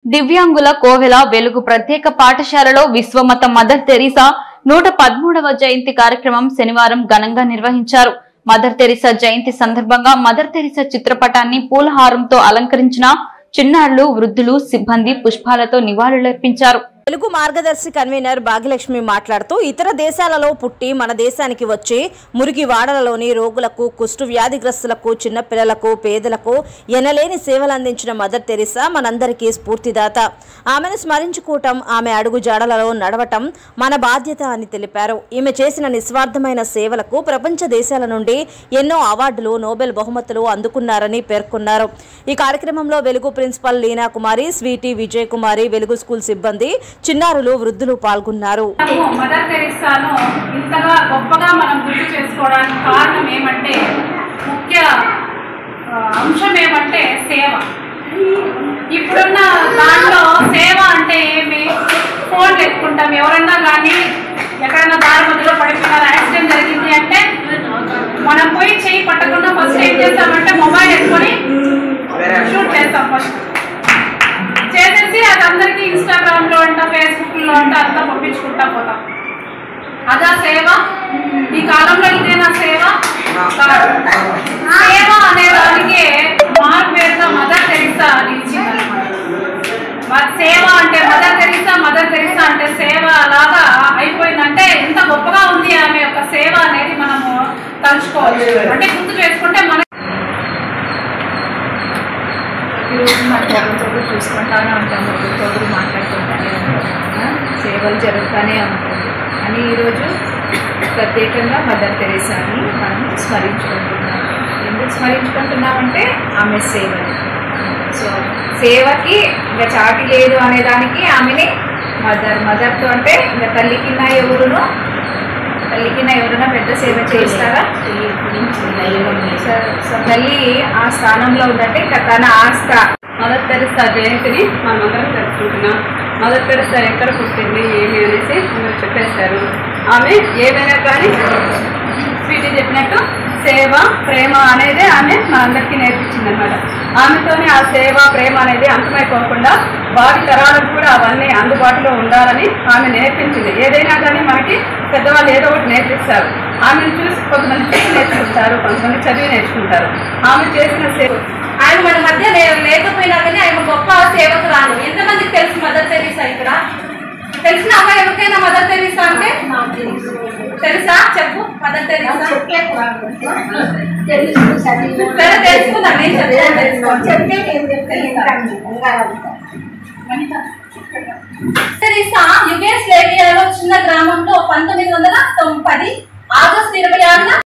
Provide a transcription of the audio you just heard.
దివ్యాంగుల కోవెల వెలుగు ప్రత్యేక పాఠశాలలో విశ్వమత మదర్ తెరీసా నూట పదమూడవ జయంతి కార్యక్రమం శనివారం ఘనంగా నిర్వహించారు మదర్ తెరీసా జయంతి సందర్భంగా మదర్ తెరీసా చిత్రపటాన్ని పూలహారంతో అలంకరించిన చిన్నారులు వృద్ధులు సిబ్బంది పుష్పాలతో నివాళులర్పించారు తెలుగు మార్గదర్శి కన్వీనర్ భాగ్యలక్ష్మి మాట్లాడుతూ ఇతర దేశాలలో పుట్టి మన దేశానికి వచ్చి మురికి వాడలలోని రోగులకు కుష్టు వ్యాధిగ్రస్తులకు చిన్నపిల్లలకు పేదలకు ఎనలేని సేవలు అందించిన మదర్ తెరిసా మనందరికీ స్ఫూర్తిదాత ఆమెను స్మరించుకోవటం ఆమె అడుగు జాడలలో నడవటం మన బాధ్యత అని తెలిపారు ఈమె చేసిన నిస్వార్థమైన సేవలకు ప్రపంచ దేశాల నుండి ఎన్నో అవార్డులు నోబెల్ బహుమతులు అందుకున్నారని పేర్కొన్నారు ఈ కార్యక్రమంలో వెలుగు ప్రిన్సిపల్ లీనా కుమారి స్వీటీ విజయ్ కుమారి వెలుగు స్కూల్ సిబ్బంది చిన్నారులు వృద్ధులు పాల్గొన్నారు మనము మదర్ తెరిసాను ఇంతగా గొప్పగా మనం గుర్తు చేసుకోవడానికి కారణం ఏమంటే ముఖ్య ఆ, అంశం ఏమంటే సేవ ఇప్పుడున్న దాంట్లో సేవ అంటే ఏమి ఫోన్ ఎత్తుకుంటాం ఎవరన్నా కానీ ఎక్కడన్నా దారి మధ్యలో పడిపోయినారు యాక్సిడెంట్ జరిగింది అంటే మనం పోయి చేయి పట్టకుండా ఫస్ట్ ఏం చేస్తామంటే మొబైల్ ఎత్తుకొని షూట్ చేస్తాం ఫస్ట్ చేసేసి అది అందరికీ ఇన్స్టాగ్రామ్ లో అంట ఫేస్బుక్ లో అంట అంతా పంపించుకుంటా పోతాం అదా సేవ ఈ కాలంలో ఇదేనా సేవ కాదు. సేవ అనే దానికి మార్క్ పేరుగా మదర్ తెరిసా అని ఇచ్చిందన్నమాట మరి సేవ అంటే మదర్ తెరిసా మదర్ తెరిసా అంటే సేవ అలాగా అయిపోయిందంటే ఎంత గొప్పగా ఉంది ఆమె యొక్క సేవ అనేది మనము తలుచుకోవచ్చు అంటే గుర్తు చేసుకుంటే మన ప్రతిరోజు మా తోటతో చూసుకుంటానే ఉంటాం ఒకరితో మాట్లాడుకుంటానే ఉంటాం ఆ, సేవలు జరుగుతూనే ఉంటుంది అని ఈరోజు ప్రత్యేకంగా మదర్ తెరేసాని మనం స్మరించుకుంటున్నాం ఎందుకు స్మరించుకుంటున్నామంటే ఆమె సేవని సో సేవకి ఇంకా చాటి లేదు అనే దానికి ఆమెని మదర్ మదర్తో అంటే ఇంకా తల్లికి నా ఎవరును తల్లికి నా ఎవరైనా పెద్ద సేవ చేస్తారా సో సో తల్లి ఆ స్థానంలో ఉందంటే ఇంకా తన ఆస్థ మదర్ తెరిసా జయంతిని మనమందరం జరుపుకుంటున్నాం మదర్ తెరిసా ఎక్కడ పుట్టింది ఏమి అనేసి అందరూ చెప్పేశారు ఆమె ఏదైనా కానీ స్వీటీ చెప్పినట్టు సేవ ప్రేమ అనేది ఆమె మనందరికీ నేర్పించింది అనమాట ఆమెతోనే ఆ సేవ ప్రేమ అనేది అంతమైపోకుండా భావి తరాలకు కూడా అవన్నీ అందుబాటులో ఉండాలని ఆమె నేర్పించింది ఏదైనా కానీ మనకి పెద్దవాళ్ళు ఏదో ఒకటి నేర్పిస్తారు ఆమెను చూసి కొంతమంది చూసి నేర్చుకుంటారు కొంతమంది చదివి నేర్చుకుంటారు ఆమె చేసిన సేవ ఆయన మన మధ్య లే- లేకపోయినా కానీ ఆయన గొప్ప సేవకురాలు ఎంతమందికి తెలుసు మదర్ తెరీసా ఇక్కడ తెలిసిన అమ్మాయి ఎవరికైనా మదర్ తెరీసా అంటే తెలుసా చెప్పు మదర్ తెరీసా సరే తెలుసుకుందాం నేను చెప్తాను తెరీసా యుగేస్లేవియాలో చిన్న గ్రామంలో పంతొమ్మిది వందల తొంభై ఆగస్టు ఇరవై ఆరున